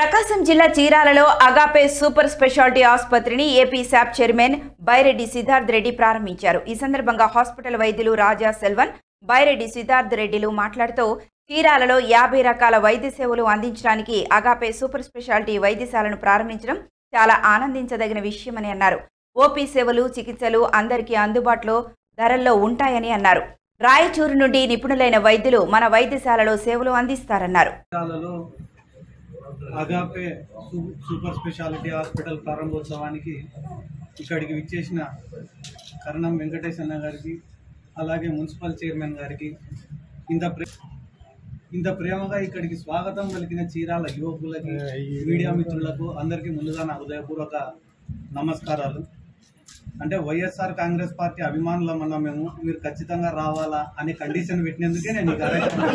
ప్రకాశం జిల్లా చీరాలలో Agape super speciality ఆసుపత్రిని ఏపీ శాప్ చైర్మన్ బైరెడ్డి సిద్ధార్థ్ రెడ్డి ప్రారంభించారు ఈ సందర్భంగా హాస్పిటల్ వైద్యులు రాజా సెల్వన్ బైరెడ్డి సిద్ధార్థ్ రెడ్డిలు మాట్లాడుతూ చీరాలలో యాభై రకాల వైద్య సేవలు అందించడానికి అగాపే సూపర్ స్పెషాలిటీ వైద్యశాలను ప్రారంభించడం చాలా ఆనందించదగిన విషయమని అన్నారు ఓపీ సేవలు చికిత్సలు అందరికీ అందుబాటులో ధరల్లో ఉంటాయని అన్నారు రాయచూరు నుండి నిపుణులైన వైద్యులు మన వైద్యశాలలో సేవలు అందిస్తారన్నారు జిల్లాలలో అగాపే సూ- సూపర్ స్పెషాలిటీ హాస్పిటల్ ప్రారంభోత్సవానికి ఇక్కడికి విచ్చేసిన కరణం వెంకటేష్ అన్న గారికి అలాగే మున్సిపల్ చైర్మన్ గారికి ఇంత ప్రే ఇంత ప్రేమగా ఇక్కడికి స్వాగతం పలికిన చీరాల యువకులకి మీడియా మిత్రులకు అందరికీ ముందుగా నా హృదయపూర్వక నమస్కారాలు అంటే వైఎస్ఆర్ కాంగ్రెస్ పార్టీ అభిమానులం అన్న మేము మీరు ఖచ్చితంగా రావాలా అనే కండిషన్ పెట్టినందుకే నేను ఈ కార్యక్రమం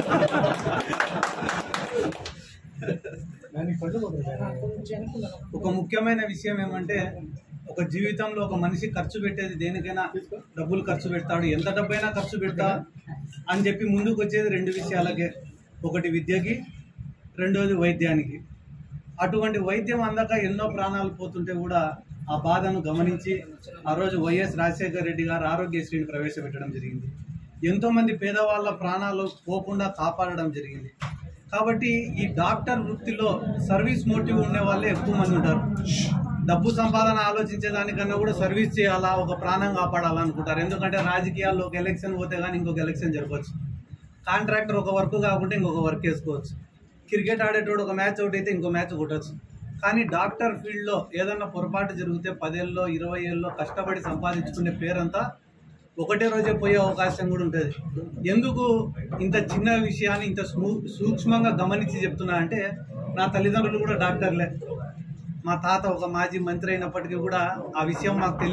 ఒక ముఖ్యమైన విషయం ఏమంటే ఒక జీవితంలో ఒక మనిషి ఖర్చు పెట్టేది దేనికైనా డబ్బులు ఖర్చు పెడతాడు ఎంత డబ్బైనా ఖర్చు పెడతా అని చెప్పి ముందుకు వచ్చేది రెండు విషయాలకే ఒకటి విద్యకి రెండోది వైద్యానికి అటువంటి వైద్యం అందక ఎన్నో ప్రాణాలు పోతుంటే కూడా ఆ బాధను గమనించి ఆ రోజు వైఎస్ రాజశేఖర రెడ్డి గారు ఆరోగ్యశ్రీని ప్రవేశపెట్టడం జరిగింది ఎంతోమంది పేదవాళ్ళ ప్రాణాలు పోకుండా కాపాడడం జరిగింది కాబట్టి ఈ డాక్టర్ వృత్తిలో సర్వీస్ మోటివ్ ఉండే వాళ్ళే ఎక్కువ మంది ఉంటారు డబ్బు సంపాదన ఆలోచించే దానికన్నా కూడా సర్వీస్ చేయాలా ఒక ప్రాణం కాపాడాలా అనుకుంటారు ఎందుకంటే రాజకీయాల్లో ఒక ఎలక్షన్ పోతే కానీ ఇంకొక ఎలక్షన్ జరగవచ్చు కాంట్రాక్టర్ ఒక వర్క్ కాకుంటే ఇంకొక వర్క్ వేసుకోవచ్చు క్రికెట్ ఆడేటోడు ఒక మ్యాచ్ అవుట్ అయితే ఇంకో మ్యాచ్ కొట్టచ్చు కానీ డాక్టర్ ఫీల్డ్లో ఏదన్నా పొరపాటు జరిగితే పదేళ్ళలో ఇరవై ఏళ్ళలో కష్టపడి సంపాదించుకునే పేరంతా ఒకటే రోజే పోయే అవకాశం కూడా ఉంటుంది ఎందుకు ఇంత చిన్న విషయాన్ని ఇంత స్మూ సూక్ష్మంగా గమనించి చెప్తున్నా అంటే నా తల్లిదండ్రులు కూడా డాక్టర్లే మా తాత ఒక మాజీ మంత్రి అయినప్పటికీ కూడా ఆ విషయం మాకు తెలియదు